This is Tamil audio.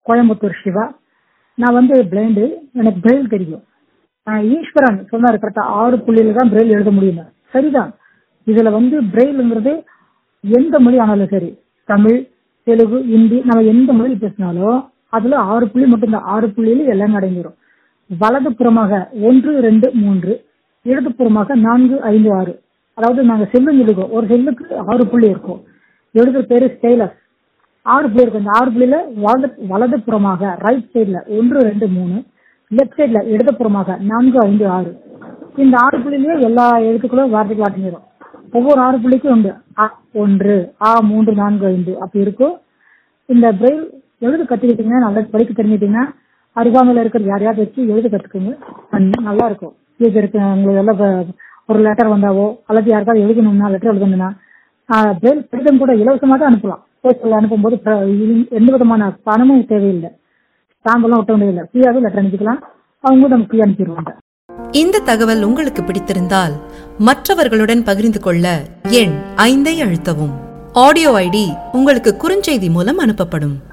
கோயம்புத்தூர் சிவா நான் வந்து பிளைண்டு எனக்கு பிரெயில் தெரியும் ஆஹ் ஈஸ்வரன் சொன்னாரு கரெக்டா ஆறு புள்ளியில தான் பிரெயில் எழுத முடியும் சரிதான் இதுல வந்து பிரெயிலுங்கிறது எந்த மொழி ஆனாலும் சரி தமிழ் தெலுங்கு ஹிந்தி நம்ம எந்த மொழியில் பேசினாலும் அதுல ஆறு புள்ளி மட்டும்தான் ஆறு புள்ளியில எல்லாம் அடங்கிடும் வலது புறமாக ஒன்று ரெண்டு மூன்று இடது புறமாக நான்கு ஐந்து ஆறு அதாவது நாங்க செல்லுன்னு எழுதுவோம் ஒரு செல்லுக்கு ஆறு புள்ளி இருக்கும் எழுதுற பேரு ஸ்டைலஸ் ஆறு புள்ளி இருக்கும் இந்த ஆறு புள்ளியில வலது வலது புறமாக ரைட் சைடுல ஒன்று ரெண்டு மூணு லெஃப்ட் சைடுல இடது புறமாக நான்கு ஐந்து ஆறு இந்த ஆறு புள்ளிலேயே எல்லா எழுத்துக்களும் வார்த்தைகள் அடங்கிடும் ஒவ்வொரு ஆறு புள்ளிக்கும் உண்டு அ ஒன்று ஆ மூன்று நான்கு ஐந்து அப்படி இருக்கும் இந்த பிரெயில் எழுத கத்துக்கிட்டீங்கன்னா நல்லா படிக்க தெரிஞ்சுட்டீங்கன்னா அருகாமையில இருக்கிற யாரையாவது வச்சு எழுத கத்துக்குங்க நன்- நல்லா இருக்கும் இது இருக்கு உங்களுக்கு எல்லாம் ப- ஒரு லெட்டர் வந்தாவோ அல்லது யாருக்காவது எழுதணும்னா லெட்டர் எழுதணும்னா பிரெயில் கடிதம் கூட இலவசமா தான் அனுப்பலாம் போஸ்டர்ல அனுப்பும்போது ப- இது- எந்த விதமான பணமும் தேவையில்லை ஸ்டாம்பெல்லாம் ஒட்ட வேண்டியதில்லை ஃப்ரீயாவே லெட்டர் அனுப்பிக்கலாம் அவங்க நமக்கு ஃப்ரீ அனுப்பிடுவாங்க இந்த தகவல் உங்களுக்கு பிடித்திருந்தால் மற்றவர்களுடன் பகிர்ந்து கொள்ள எண் ஐந்தை அழுத்தவும் ஆடியோ ஐடி உங்களுக்கு குறுஞ்செய்தி மூலம் அனுப்பப்படும்